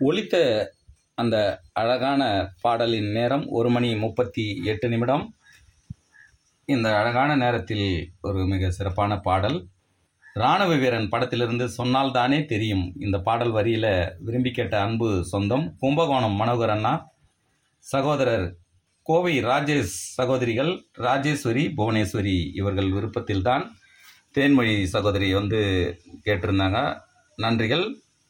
ஒலித்த அந்த அழகான பாடலின் நேரம் ஒரு மணி முப்பத்தி எட்டு நிமிடம் இந்த அழகான நேரத்தில் ஒரு மிக சிறப்பான பாடல் இராணுவ வீரன் படத்திலிருந்து சொன்னால் தானே தெரியும் இந்த பாடல் வரியில் விரும்பி கேட்ட அன்பு சொந்தம் கும்பகோணம் மனோகர் அண்ணா சகோதரர் கோவை ராஜேஷ் சகோதரிகள் ராஜேஸ்வரி புவனேஸ்வரி இவர்கள் விருப்பத்தில்தான் தேன்மொழி சகோதரி வந்து கேட்டிருந்தாங்க நன்றிகள்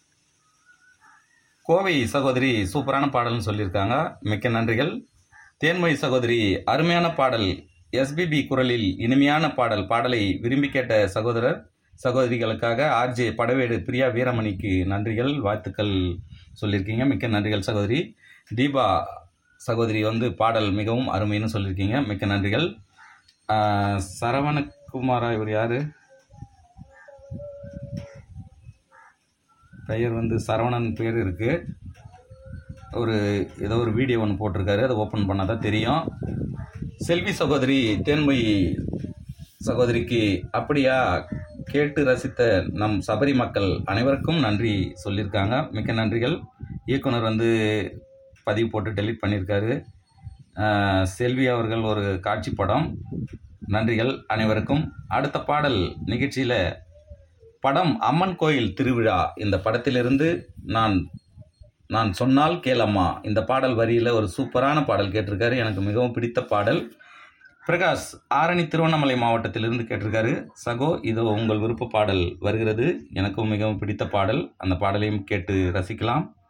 கோவை சகோதரி சூப்பரான பாடல்னு சொல்லியிருக்காங்க மிக்க நன்றிகள் தேன்மொழி சகோதரி அருமையான பாடல் எஸ்பிபி குரலில் இனிமையான பாடல் பாடலை விரும்பி கேட்ட சகோதரர் சகோதரிகளுக்காக ஆர்ஜே படவேடு பிரியா வீரமணிக்கு நன்றிகள் வாழ்த்துக்கள் சொல்லியிருக்கீங்க மிக்க நன்றிகள் சகோதரி தீபா சகோதரி வந்து பாடல் மிகவும் அருமைன்னு சொல்லியிருக்கீங்க மிக்க நன்றிகள் ஆஹ், சரவணகுமாரா இவர் யாரு பெயர் வந்து சரவணன் பேர் இருக்கு ஒரு ஏதோ ஒரு வீடியோ ஒன்று போட்டிருக்காரு அதை ஓப்பன் பண்ணால் தான் தெரியும் செல்வி சகோதரி தேன்மொழி சகோதரிக்கு அப்படியா கேட்டு ரசித்த நம் சபரி மக்கள் அனைவருக்கும் நன்றி சொல்லியிருக்காங்க மிக்க நன்றிகள் இயக்குனர் வந்து பதிவு போட்டு டெலீட் பண்ணியிருக்காரு ஆஹ், செல்வி அவர்கள் ஒரு காட்சி படம் நன்றிகள் அனைவருக்கும் அடுத்த பாடல் நிகழ்ச்சியில் படம் அம்மன் கோயில் திருவிழா இந்த படத்திலிருந்து நான் நான் சொன்னால் கேளம்மா இந்த பாடல் வரியில் ஒரு சூப்பரான பாடல் கேட்டிருக்காரு எனக்கு மிகவும் பிடித்த பாடல் பிரகாஷ் ஆரணி திருவண்ணாமலை மாவட்டத்திலிருந்து கேட்டிருக்காரு சகோ இதோ உங்கள் விருப்ப பாடல் வருகிறது எனக்கும் மிகவும் பிடித்த பாடல் அந்த பாடலையும் கேட்டு ரசிக்கலாம்